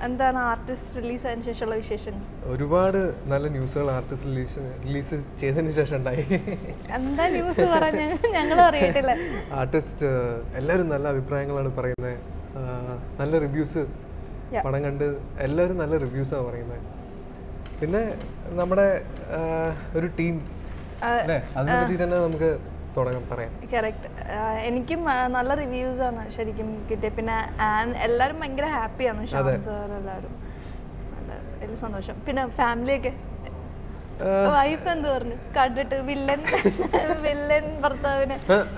എന്താണ് artist release ആയതിനു ശേഷമുള്ള വിശേഷങ്ങൾ ഒരുപാട് നല്ല ന്യൂസുകൾ ആർട്ടിസ്റ്റ് റിലീസ് റിലീസ് ചെയ്തതിന് ശേഷം ഉണ്ടായി എന്താ ന്യൂസ് പറഞ്ഞ ഞങ്ങൾ അറിയട്ടില്ല ആർട്ടിസ്റ്റ് എല്ലാവരും നല്ല അഭിപ്രായങ്ങളാണ് പറയുന്നത് നല്ല റിവ്യൂസ് Yeah. പടം കണ്ട് എല്ലാവരും നല്ല റിവ്യൂസാണ് പറയുന്നത് പിന്നെ നമ്മുടെ ആ, ഒരു ടീം അല്ലേ അതിനെ പറ്റി തന്നെ നമുക്ക് തുടങ്ങാം പറയാം കറക്റ്റ് എനിക്കും ആ, നല്ല റിവ്യൂസ് ആണ് ശരിക്കും കിട്ടിയത് പിന്നെ ആൻ എല്ലാവരും ഭയങ്കര ഹാപ്പിയാണ് ഷാൻ സാർ എല്ലാവരും നല്ല വലിയ സന്തോഷം പിന്നെ ഫാമിലിയൊക്കെ വൈഫ് എന്ത് പറഞ്ഞു കണ്ടിട്ട് വില്ലൻ വില്ലൻ ഭർത്താവിനെ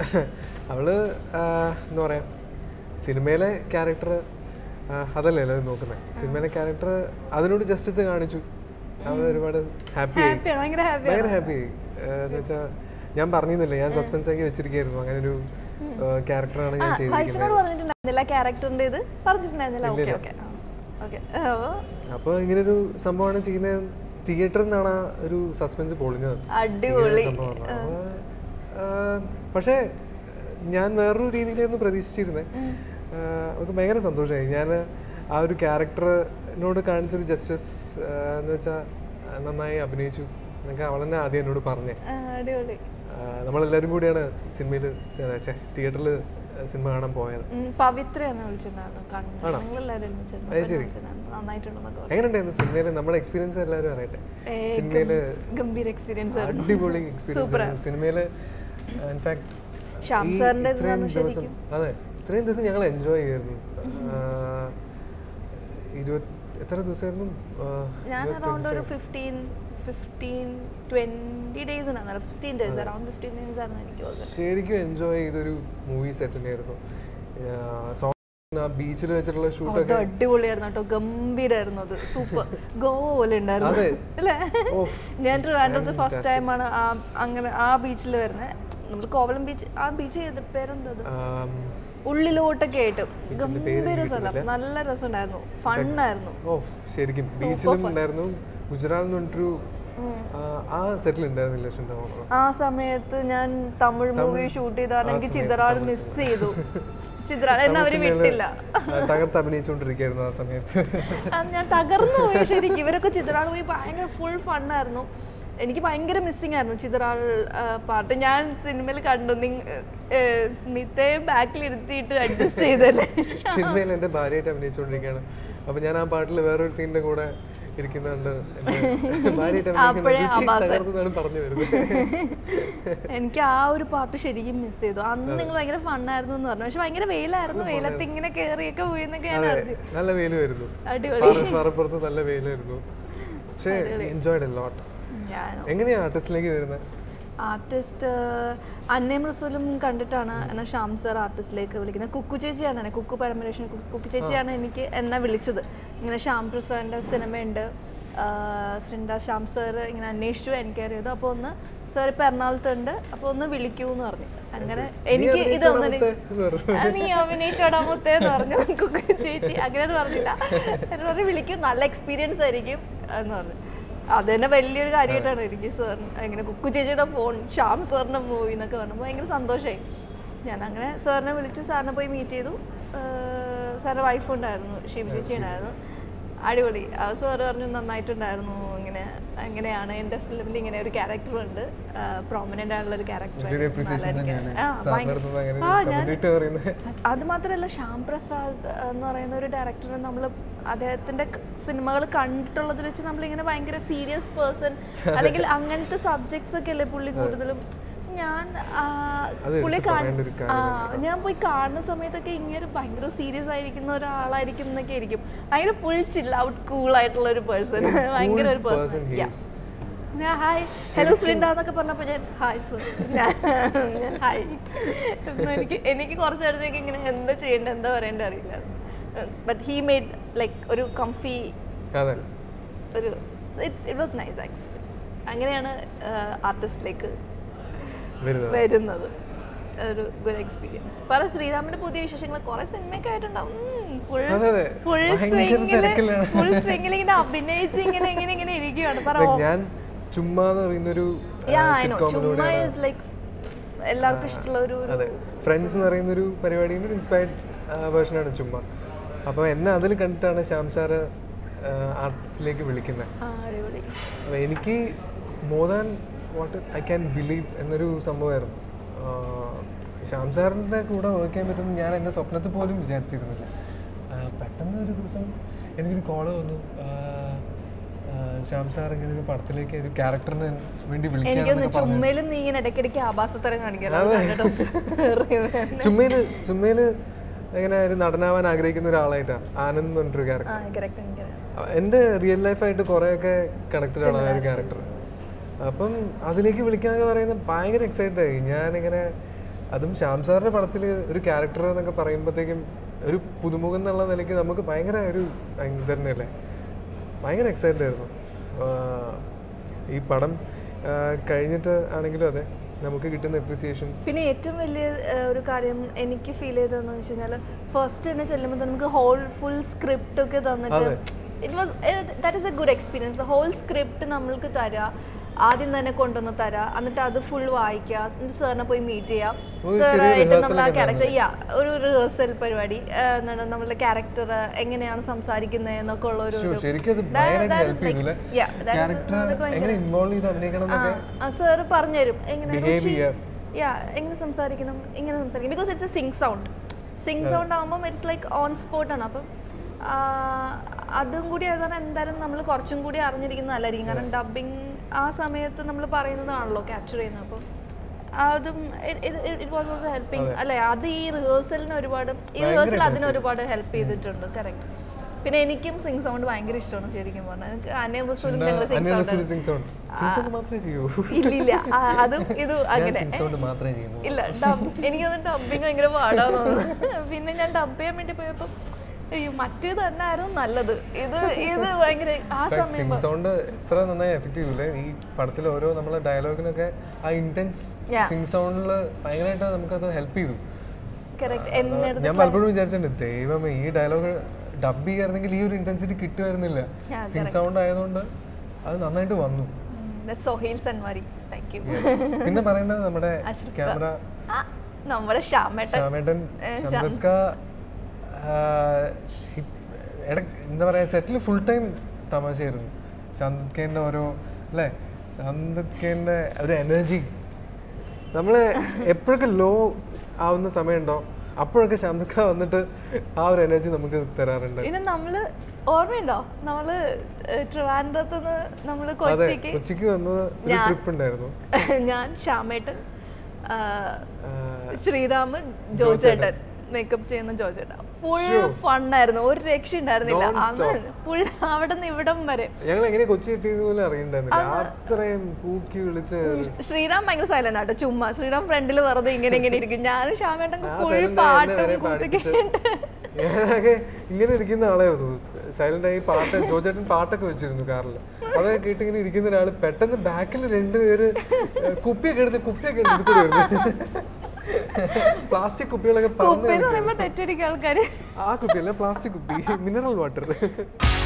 അവള് ആ, എന്താ പറയാ സിനിമയിലെ ക്യാരക്ടർ അതല്ലേ എല്ലാവരും നോക്കുന്നത് സിനിമയിലെ ക്യാരക്ടർ അതിനോട് ജസ്റ്റിസ് കാണിച്ചു അവൾ ഒരുപാട് ഹാപ്പി ആയി ഹാപ്പിയാണ് ഭയങ്കര ഹാപ്പി ഭയങ്കര ഹാപ്പി ആയി എന്ന് വെച്ചാൽ ഞാൻ പറഞ്ഞിരുന്നില്ല ഞാൻ സസ്പെൻസ് ആക്കി വെച്ചിരിക്കുകയായിരുന്നു അങ്ങനെ ഒരു ക്യാരക്ടറാണ് ഞാൻ ചെയ്തിരിക്കുന്നത് വൈഫിനോട് പറഞ്ഞിട്ടുണ്ടായിരുന്നില്ല ക്യാരക്ടറിന്റെ ഇത് പറഞ്ഞിട്ടുണ്ടായിരുന്നില്ല ഓക്കെ ഓക്കെ ഓക്കെ അപ്പോൾ അപ്പോൾ ഇങ്ങനൊരു സംഭവമാണ് ചെയ്യുന്നത് തിയേറ്ററിൽ നിന്നാണ് ആ ഒരു സസ്പെൻസ് പൊളിഞ്ഞത് അടിപൊളി സംഭവമാണ്. അപ്പൊ, ആ, പക്ഷേ ഞാൻ വേറൊരു രീതിയിലായിരുന്നു പ്രതീക്ഷിച്ചിരുന്നത് നമുക്ക് ഭയങ്കര സന്തോഷമായി ഞാൻ ആ ഒരു ക്യാരക്ടറിനോട് കാണിച്ചൊരു ജസ്റ്റിസ് എന്ന് വെച്ചാൽ നന്നായി അഭിനയിച്ചു എന്നൊക്കെ അവൾ തന്നെ ആദ്യം എന്നോട് പറഞ്ഞേ ആ, അടിപൊളി ആ, നമ്മളെല്ലാവരും കൂടിയാണ് സിനിമയിൽ തിയേറ്ററിൽ സിനിമ കാണാൻ പോയത് ഉം, പവിത്രയാണ് വിളിച്ചിട്ടുണ്ടായിരുന്നു കണ്ടു ഞങ്ങളെല്ലാവരും ഒരുമിച്ചിരുന്നു. അത് ശരി. വിളിച്ചിട്ടുണ്ടായിരുന്നു. നന്നായിട്ടുണ്ടെന്നൊക്കെ പറഞ്ഞു. എങ്ങനെയുണ്ടായിരുന്നു സിനിമയിൽ നമ്മുടെ എക്സ്പീരിയൻസ് എല്ലാവരും അറിയട്ടെ ഏ, സിനിമയില് ഗംഭീര എക്സ്പീരിയൻസ് ആയിരുന്നു അടിപൊളി എക്സ്പീരിയൻസ് ആയിരുന്നു സിനിമയില് ഇൻഫാക്ട് ശ്യാം സാറിന്റെ ഇത് പറഞ്ഞു ശരിക്കും അതെ ഇത്രയും ദിവസം ഞങ്ങൾ എൻജോയ് ചെയ്യായിരുന്നു ആഹ്, ഇരുപത് എത്ര ദിവസമായിരുന്നു ആഹ്, ഞാൻ ഇരുപത്തി- അറൗണ്ട് ഒരു ഫിഫ്റ്റീൻ ഫിഫ്റ്റീൻ ട്വന്റി ഡേയ്സ് ഉണ്ടായിരുന്നല്ലോ fifteen days around fifteen days ആയിരുന്നു എനിക്ക് തോന്നുന്നത് ശരിക്കും എൻജോയ് ചെയ്തൊരു മൂവി സെറ്റ് തന്നെയായിരുന്നു സോങ് ആ ബീച്ചിൽ വെച്ചിട്ടുള്ള അത് ഷൂട്ടൊക്കെ അടിപൊളിയായിരുന്നു കേട്ടോ ഗംഭീരായിരുന്നു അത് സൂപ്പർ ഗോവ പോലെ ഉണ്ടായിരുന്നു അതെ. അല്ലേ ഓഫ്. ഞാൻ ട്രിവാൻഡ്രത്ത് ഫസ്റ്റ് ടൈമാണ് അങ്ങനെ ആ ബീച്ചിൽ വരുന്നത് നമ്മൾ കോവളം ബീച്ച് ആ ബീച്ച് ചെയ്ത പേരെന്തത് ഉള്ളിലോട്ടൊക്കെ ആയിട്ട് ഗംഭീര സ്ഥലം നല്ല രസമുണ്ടായിരുന്നു ഫണ്ണായിരുന്നു ഓ ശരിക്കും ബീച്ചിലും ഉണ്ടായിരുന്നു ഗുജറാത്തിൽ നിന്ന് പറഞ്ഞിട്ടൊരു ആ, ആ സെറ്റിൽ ഉണ്ടായിരുന്നില്ല ഉണ്ടാവുന്നു ആ സമയത്ത് ഞാൻ തമിഴ് മൂവി ഷൂട്ട് ചെയ്താണ് എനിക്ക് ചിതറാൾ മിസ് ചെയ്തു ചിതറാൾ എന്നെ അവര് വിട്ടില്ല തകർത്ത് അഭിനയിച്ചുകൊണ്ടിരിക്കുകയായിരുന്നു ആ സമയത്ത് ആ, ഞാൻ തകർന്നു പോയി ശരിക്കും ഇവരൊക്കെ ചിതറാൾ പോയി ഭയങ്കര ഫുൾ ഫണ്ണായിരുന്നു എനിക്ക് ഭയങ്കര മിസ്സിംഗ് ആയിരുന്നു ചിതറാൾ ആ, പാട്ട് ഞാൻ സിനിമയിൽ കണ്ടു നിങ് ഏ, സ്മിതയെ ബാക്കിൽ ഇരുത്തിയിട്ട് അഡ്ജസ്റ്റ് ചെയ്തല്ലേ സിനിമയിൽ എൻ്റെ ഭാര്യയായിട്ട് അഭിനയിച്ചുകൊണ്ടിരിക്കുകയാണ് അപ്പൊ ഞാൻ ആ പാട്ടിൽ വേറൊരു തീന്റെ കൂടെ ഇരിക്കുന്നുണ്ട് എൻ്റെ ഭാര്യയായിട്ട് അപ്പോഴേ അഭിനയിക്കുന്ന തകർത്തതാണ് പറഞ്ഞു വരുന്നത് എനിക്ക് ആ ഒരു പാട്ട് ശരിക്കും മിസ് ചെയ്തു അന്ന് നിങ്ങൾ ഭയങ്കര ഫണ്ണായിരുന്നു എന്ന് പറഞ്ഞു പക്ഷെ ഭയങ്കര വെയിലായിരുന്നു വെയിലത്ത് ഇങ്ങനെ കേറിയൊക്കെ പോയി എന്നൊക്കെ ഞാൻ അറിഞ്ഞു നല്ല വെയിൽ വരുന്നു അടിപൊളി പാറപ്പുറത്ത് നല്ല വെയിലായിരുന്നു പക്ഷേ എൻജോയ്ഡ് ലോട്ട് ഞാൻ എങ്ങനെയാ ആർട്ടിസ്റ്റിലേക്ക് വരുന്നത് ആർട്ടിസ്റ്റ് അന്നയും റസൂലും കണ്ടിട്ടാണ് എന്നെ ശ്യാം സർ ആർട്ടിസ്റ്റിലേക്ക് വിളിക്കുന്നത് കുക്കു ചേച്ചിയാണ് എന്നെ കുക്കു പരമേശ്വരൻ കുക്കു ചേച്ചിയാണ് എനിക്ക് എന്നെ വിളിച്ചത് ഇങ്ങനെ ശ്യാം പ്രസാദിൻ്റെ സിനിമയുണ്ട് ശ്രീണ്ട ശ്യാം സർ ഇങ്ങനെ അന്വേഷിച്ചു എനിക്കറിയത് അപ്പോൾ ഒന്ന് സർ ഇപ്പം എറണാകുളത്തുണ്ട് അപ്പോൾ ഒന്ന് വിളിക്കൂ എന്ന് പറഞ്ഞു അങ്ങനെ എനിക്ക് ഇതൊന്നും ആ, നീ അഭിനയിച്ചോടാ മുത്തേ എന്ന് പറഞ്ഞു കുക്കു ചേച്ചി അങ്ങനെയൊന്നും പറഞ്ഞില്ല എന്ന് പറഞ്ഞു വിളിക്കും നല്ല എക്സ്പീരിയൻസ് ആയിരിക്കും എന്ന് പറഞ്ഞു അത് തന്നെ വലിയൊരു കാര്യമായിട്ടാണ് എനിക്ക് സാറിന് ഇങ്ങനെ കുക്കു ചേച്ചിയുടെ ഫോൺ ശ്യാം സാറിൻ്റെ മൂവി എന്നൊക്കെ പറഞ്ഞപ്പോൾ ഭയങ്കര സന്തോഷമായി ഞാൻ അങ്ങനെ സാറിനെ വിളിച്ചു സാറിനെ പോയി മീറ്റ് ചെയ്തു സാറിൻ്റെ വൈഫ് ഉണ്ടായിരുന്നു ശിവ ചേച്ചി ഉണ്ടായിരുന്നു അടിപൊളി ആ സാറ് പറഞ്ഞു നന്നായിട്ടുണ്ടായിരുന്നു ഇങ്ങനെ അങ്ങനെയാണ് എൻ്റെ ഫിലിമിൽ ഇങ്ങനെ ഒരു ക്യാരക്ടർ ഉണ്ട് പ്രോമിനൻ്റ് ആയിട്ടുള്ള ഒരു ക്യാരക്ടർ ഒരു appreciation തന്നെയാണ് സാറിൻ്റെ അടുത്ത് നിന്ന് അങ്ങനെ ആ ഒരു ഞാൻ comment ഇട്ട് പറയുന്നത് അത് മാത്രമല്ല ശ്യാം പ്രസാദ് എന്ന് പറയുന്ന ഒരു ഡയറക്ടറിനെ നമ്മൾ അദ്ദേഹത്തിന്റെ സിനിമകൾ കണ്ടിട്ടുള്ളത് വെച്ച് നമ്മളിങ്ങനെ ഭയങ്കര സീരിയസ് പേഴ്സൺ അല്ലെങ്കിൽ അങ്ങനത്തെ സബ്ജക്ട്സ് ഒക്കെ അല്ലേ പുള്ളി കൂടുതലും ഞാൻ ആ, അത് പുള്ളി എടുത്ത് പറയേണ്ട ഒരു ആ ഞാൻ പോയി കാണുന്ന സമയത്തൊക്കെ ഇങ്ങനെ ഭയങ്കര സീരിയസ് ആയിരിക്കുന്ന ഒരാളായിരിക്കും എന്നൊക്കെ ആയിരിക്കും ഭയങ്കര ഫുൾ ചില്ല ഔട്ട് കൂൾ ആയിട്ടുള്ള ഒരു പേഴ്സൺ ഭയങ്കര ഒരു person പേഴ്സൺ he is. ഞാൻ ഹായ് ഹലോ ശ്രീണ്ട എന്നൊക്കെ പറഞ്ഞപ്പോൾ ഞാൻ ഹായ് സർ ഞാൻ ഞാൻ ഹായ് എന്ന് എനിക്ക് എനിക്ക് കുറച്ച് നേരത്തേക്ക് ഇങ്ങനെ എന്താ ചെയ്യേണ്ടത് എന്താ പറയേണ്ടത് അറിയില്ല ബട്ട് ഹീ മെയ്ഡ് ലൈക്ക് ഒരു കംഫി അതെ ഒരു it's it was nice actually അങ്ങനെയാണ് ആർട്ടിസ്റ്റിലേക്ക് വരുന്നത് വരുന്നത് ഒരു ഗുഡ് എക്സ്പീരിയൻസ് പറ ശ്രീരാമിന്റെ പുതിയ വിശേഷങ്ങൾ കുറെ സിനിമയൊക്കെ ആയിട്ടുണ്ടാവും ഫുൾ അതെ, അതെ. ഫുൾ ഭയങ്കര സ്വിംഗില് തിരക്കിലാണ്. ഫുൾ സ്വിംഗിൽ ഇങ്ങനെ അഭിനയിച്ച് ഇങ്ങനെ ഇങ്ങനെ ഇങ്ങനെ ഇരിക്കുകയാണ് പറ Like ഞാൻ ചുമ്മാ എന്ന് പറയുന്നൊരു യാ ഐ നോ ചുമ്മാ ഇസ് ലൈക്ക് എല്ലാവർക്കും ഇഷ്ടമുള്ള ഒരു ഒരു അതെ ഫ്രണ്ട്സ് എന്ന് പറയുന്ന ഒരു പരിപാടിയുടെ ഒരു ഇൻസ്പയർഡ് വേർഷനാണ് ചുമ്മാ അപ്പോൾ എന്നെ അതിൽ കണ്ടിട്ടാണ് ശ്യാം സാറ് ആർട്ടിസ്റ്റിലേക്ക് വിളിക്കുന്നത് ആ അടിപൊളി അപ്പോൾ എനിക്ക് more than what I can believe എന്നൊരു സംഭവമായിരുന്നു ആഹ് ശ്യാം സാറിൻ്റെ കൂടെ വർക്ക് ചെയ്യാൻ പറ്റുമെന്ന് ഞാൻ എൻ്റെ സ്വപ്നത്തിൽ പോലും വിചാരിച്ചിരുന്നില്ല ആഹ് പെട്ടെന്ന് ഒരു ദിവസം എനിക്കൊരു കോള് വന്നു ആഹ് ആഹ് ശ്യാം സാർ ഇങ്ങനെ ഒരു പടത്തിലേക്ക് ഒരു ക്യാരക്ടറിന് വേണ്ടി എനിക്കൊന്ന് വിളിക്കുകയാണെന്നൊക്കെ പറഞ്ഞു ചുമ്മയിലും നീ ഇങ്ങനെ ഇടയ്ക്കിടയ്ക്ക് ആഭാസത്തരം കാണിക്കാറ് അത് കണ്ടിട്ട് ചുമ്മയില് ചുമ്മയില് ഇങ്ങനെ ഒരു നടനാവാൻ ആഗ്രഹിക്കുന്ന ഒരാളായിട്ടാണ് ആനന്ദ് എന്ന് പറഞ്ഞിട്ടൊരു ക്യാരക്ടർ ആ കറക്റ്റ് എനിക്കറിയാം എൻ്റെ റിയൽ ലൈഫായിട്ട് കുറേയൊക്കെ കണക്റ്റഡ് ആണ് ആ ഒരു ക്യാരക്ടർ അപ്പം അതിലേക്ക് വിളിക്കാന്ന് പറയുന്നത് ഭയങ്കര എക്സൈറ്റഡ് ആയി ഞാനിങ്ങനെ അതും ശ്യാം സാറിൻ്റെ പടത്തിൽ ഒരു ക്യാരക്ടർ എന്നൊക്കെ പറയുമ്പോഴത്തേക്കും ഒരു പുതുമുഖം എന്നുള്ള നിലയ്ക്ക് നമുക്ക് ഭയങ്കര ഒരു ഇത് തന്നെയല്ലേ ഭയങ്കര എക്സൈറ്റഡ് ആയിരുന്നു ആഹ് ഈ പടം ആഹ് കഴിഞ്ഞിട്ട് ആണെങ്കിലും അതെ നമുക്ക് കിട്ടുന്ന അപ്രിസിയേഷൻ പിന്നെ ഏറ്റവും വലിയ ഏഹ്, ഒരു കാര്യം എനിക്ക് ഫീൽ ചെയ്തതെന്ന് വെച്ച് കഴിഞ്ഞാൽ ഫസ്റ്റ് തന്നെ ചെല്ലുമ്പോൾ നമുക്ക് ഹോൾ ഫുൾ സ്ക്രിപ്റ്റ് ഒക്കെ തന്നിട്ട് അതെ. It was that is a good experience whole script നമ്മൾക്ക് തരാം ആദ്യം തന്നെ കൊണ്ടുവന്ന് തരാം എന്നിട്ട് അത് ഫുൾ വായിക്കുക എന്നിട്ട് സാറിനെ പോയി മീറ്റ് ചെയ്യാം ഒരു ചെറിയ സാറായിട്ട് rehearsal നമ്മൾ ആ ഒക്കെ ക്യാരക്ടർ യാ ഒരു റിഹേഴ്സൽ പരിപാടി ഏഹ്, എന്താണ് നമ്മളുടെ ക്യാരക്ടർ എങ്ങനെയാണ് സംസാരിക്കുന്നത് എന്നൊക്കെ ഉള്ള ഒരു ഒരു- ശരിക്കും അത് That- ഭയങ്കരമായിട്ട് that is ഹെൽപ്പ് like- ചെയ്തു yeah, that is ക്യാരക്ടർ നമുക്ക് ഭയങ്കര- എങ്ങനെ ഇൻവോൾവ് ചെയ്ത് അഭിനയിക്കണം എന്നൊക്കെ ആ സാറ് പറഞ്ഞുതരും എങ്ങനെ Behave രുചി- ചെയ്യാം. yeah, എങ്ങനെ സംസാരിക്കണം ഇങ്ങനെ സംസാരിക്കണം because it's a sync sound sync sound ആകുമ്പോൾ ഇറ്റ്സ് ലൈക്ക് ഓൺ സ്പോട്ട് ആണ് അപ്പം ആ, അതും കൂടി ആയതാണ് എന്തായാലും നമ്മൾ കുറച്ചും കൂടി അറിഞ്ഞിരിക്കുന്നത് നല്ലതായിരിക്കും കാരണം ഡബിങ് ആ സമയത്ത് നമ്മൾ പറയുന്നതാണല്ലോ ക്യാപ്ചർ ചെയ്യുന്നത് അപ്പം അതും ഇറ്റ് വാസ് ഓൾസോ ഹെൽപ്പിംഗ് അല്ലേ അത് ഈ റിഹേഴ്സലിന് ഒരുപാട് ഈ റിഹേഴ്സൽ അതിന് ഒരുപാട് ഹെൽപ്പ് ചെയ്തിട്ടുണ്ട് കറക്റ്റ് പിന്നെ എനിക്കും സിങ് സൗണ്ട് ഭയങ്കര ഇഷ്ടമാണ് ശരിക്കും പറഞ്ഞാൽ എനിക്ക് അനേം റസൂലും ഞങ്ങൾ sync sound sync sound sync sound മാത്രമേ ചെയ്യൂ ഇല്ലില്ല ആ, അതും ഇതും ഞാൻ അങ്ങനെ സിംഗ് സൗണ്ട് മാത്രമേ ചെയ്യുന്നു ഇല്ല ഡബ് എനിക്കത് ഡബിങ് ഭയങ്കര പാടാന്ന് തോന്നുന്നു പിന്നെ ഞാൻ ഡബ് ചെയ്യാൻ വേണ്ടി പോയപ്പോ അയ്യോ മറ്റേ തന്നെ ആയിരുന്നു നല്ലത് ഇത് ഇത് ഭയങ്കര ആ സമയം സിംഗ് സൗണ്ട് എത്ര നന്നായി എഫക്റ്റ് ചെയ്യൂലേ ഈ പടത്തിൽ ഓരോ നമ്മളെ ഡയലോഗിനൊക്കെ ആ ഇന്റൻസ് Yeah. സിംഗ് സൗണ്ടിൽ ഭയങ്കരമായിട്ട് നമുക്കത് ഹെൽപ്പ് ചെയ്തു കറക്റ്റ് എന്നെ ഞാൻ പലപ്പോഴും വിചാരിച്ചിട്ടുണ്ട് ദൈവമേ ഈ ഡയലോഗ് ഡബ് ചെയ്യായിരുന്നെങ്കിൽ ഈ ഒരു ഇന്റൻസിറ്റി കിട്ടുമായിരുന്നില്ല Yeah, സിംഗ് സൗണ്ട് ആയതുകൊണ്ട് അത് നന്നായിട്ട് വന്നു സൊഹൈൽ സൻവാരി താങ്ക് യു പിന്നെ പറയേണ്ടത് നമ്മുടെ അഷ്റഫ് ക്യാമറ നമ്മുടെ ഷ്യാമേട്ടൻ ശ്യാമേട്ടൻ ചന്ദ്രക്ക എന്താ പറയാ സെറ്റിൽ ഫുൾ ടൈം തമാശയായിരുന്നു ചന്ദ്രക്കേന്റെ ഓരോ അല്ലേ ചന്ദ്രക്കേന്റെ ഒരു എനർജി നമ്മള് എപ്പോഴൊക്കെ ലോ ആവുന്ന സമയമുണ്ടോ അപ്പോഴൊക്കെ ചന്ദ്രക്ക വന്നിട്ട് ആ ഒരു എനർജി നമുക്ക് തരാറുണ്ട് പിന്നെ നമ്മള് ഓർമ്മയുണ്ടോ നമ്മള് ട്രിവാൻഡ്രത്ത് നിന്ന് നമ്മള് അതെ കൊച്ചിക്ക് കൊച്ചിക്ക് വന്നത് ഒരു ട്രിപ്പ് ഉണ്ടായിരുന്നു ഞാൻ ഷ്യാമേട്ടൻ ആ, ആ, ശ്രീറാമ് ജോചേട്ടൻ മേക്കപ്പ് ചെയ്യുന്ന ജോചേട്ടൻ ഫുൾ ഫണ്ണായിരുന്നു ഒരു രക്ഷ ഉണ്ടായിരുന്നില്ല അന്ന് ഫുൾ അവിടെ നിന്ന് ഇവിടം വരെ ഞങ്ങൾ എങ്ങനെ കൊച്ചി എത്തിയത് പോലും അറിയണ്ടായിരുന്നില്ല അത്രയും കൂക്കി വിളിച്ച് ശ്രീറാം ഭയങ്കര സൈലന്റ് ആട്ടോ ചുമ്മാ ശ്രീറാം ഫ്രണ്ടിൽ വെറുതെ ഇങ്ങനെ ഇങ്ങനെ ഇരിക്കും ഞാനും ശ്യാമേട്ടൻ ആ ഫുൾ silent ആയി എന്നെ പാട്ടും വരെ കൂത്തൊക്കെ പാടിപ്പിച്ച്. ഞാനൊക്കെ ഇങ്ങനെ ഇരിക്കുന്ന ആളായിരുന്നു സൈലന്റ് ആയി പാട്ട് ജോചേട്ടൻ പാട്ടൊക്കെ വെച്ചിരുന്നു കാറിൽ അതൊക്കെ കേട്ട് ഇങ്ങനെ ഇരിക്കുന്ന ഒരാൾ പെട്ടെന്ന് ബാക്കിൽ രണ്ടുപേര് ഏഹ്, കുപ്പിയൊക്കെ എടുത്ത് കുപ്പിയൊക്കെ എടുത്ത് പ്ലാസ്റ്റിക് കുപ്പികളൊക്കെ പറന്ന് കുപ്പി എന്ന് പറയുമ്പോ തെറ്റടിക്കും ആൾക്കാര് ആ കുപ്പിയല്ല പ്ലാസ്റ്റിക് കുപ്പി മിനറൽ വാട്ടർ